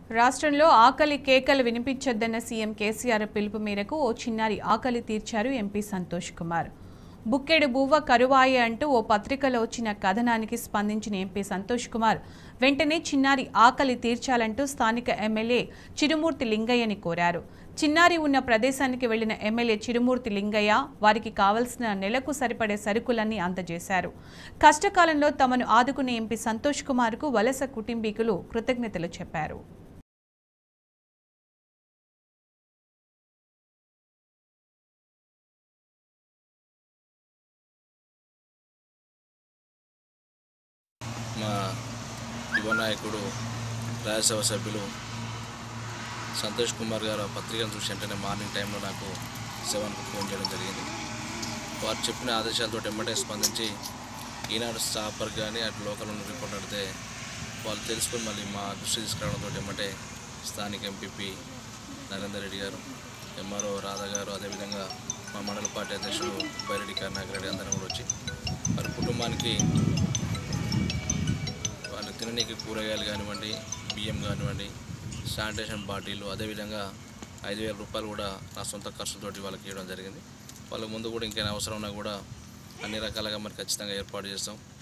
రాష్ట్రంలో ఆకలి కేకలు వినిపించొద్దన్న సీఎం కేసీఆర్ పిలుపు మేరకు ఓ చిన్నారి ఆకలి తీర్చారు ఎంపీ సంతోష్ కుమార్ బుక్కెడు బువ్వ కరువాయే అంటూ ఓ పత్రికలో వచ్చిన కథనానికి స్పందించిన ఎంపీ సంతోష్ కుమార్ వెంటనే చిన్నారి ఆకలి తీర్చాలంటూ స్థానిక ఎమ్మెల్యే చిరుమూర్తి లింగయ్యని కోరారు చిన్నారి ఉన్న ప్రదేశానికి వెళ్లిన ఎమ్మెల్యే చిరుమూర్తి లింగయ్య వారికి కావలసిన నెలకు సరిపడే సరుకులన్నీ అందజేశారు కష్టకాలంలో తమను ఆదుకునే ఎంపీ సంతోష్ కుమార్కు వలస కుటుంబీకులు కృతజ్ఞతలు చెప్పారు మా యువ నాయకుడు రాజ్యసభ సభ్యులు సంతోష్ కుమార్ గారు ఆ పత్రికను చూసి వెంటనే మార్నింగ్ టైంలో నాకు సెవెన్కు ఫోన్ చేయడం జరిగింది వారు చెప్పిన ఆదేశాలతో ఎమ్మటే స్పందించి ఈనాడు స్టాపర్ కానీ అటు లోకల్ ఉన్న రిపోర్ట్ అడితే వాళ్ళు తెలుసుకొని మళ్ళీ మా దృష్టి తీసుకురావడంతో ఎమ్మటే స్థానిక ఎంపీపీ నరేందర్ రెడ్డి గారు ఎంఆర్ఓ రాధా గారు అదేవిధంగా మా మండల పార్టీ అధ్యక్షుడు బైరెడ్డి కరుణాకర్ రెడ్డి అందరం కూడా వచ్చి వారి కుటుంబానికి వాళ్ళు తిననీకి కూరగాయలు కానివ్వండి బియ్యం కానివ్వండి శానిటేషన్ బాటిల్ అదేవిధంగా ఐదు వేల రూపాయలు కూడా నా సొంత ఖర్చుతోటి వాళ్ళకి ఇవ్వడం జరిగింది వాళ్ళకి ముందు కూడా ఇంకేమైనా అవసరం ఉన్నా కూడా అన్ని రకాలుగా మరి ఖచ్చితంగా ఏర్పాటు చేస్తాం